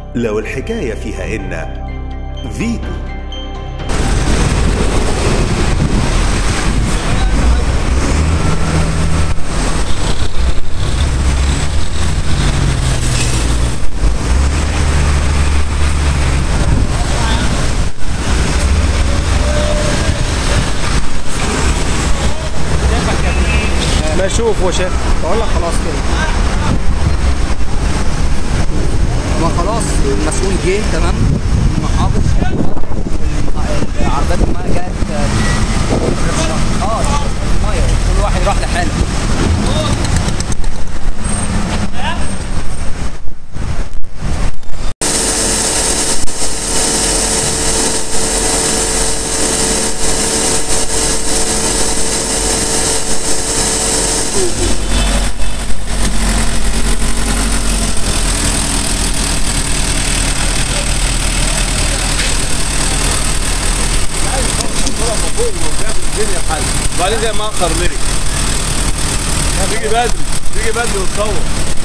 لو الحكاية فيها إن فيتو ما اشوف وشاف بقول لك خلاص كده هو خلاص المسؤول جه تمام المحافظ عربيات المايه جت اه المايه كل واحد راح لحاله الدنيا بحل وبعدين زي ما اخر مري تيجي بدري تيجي بدري وتصور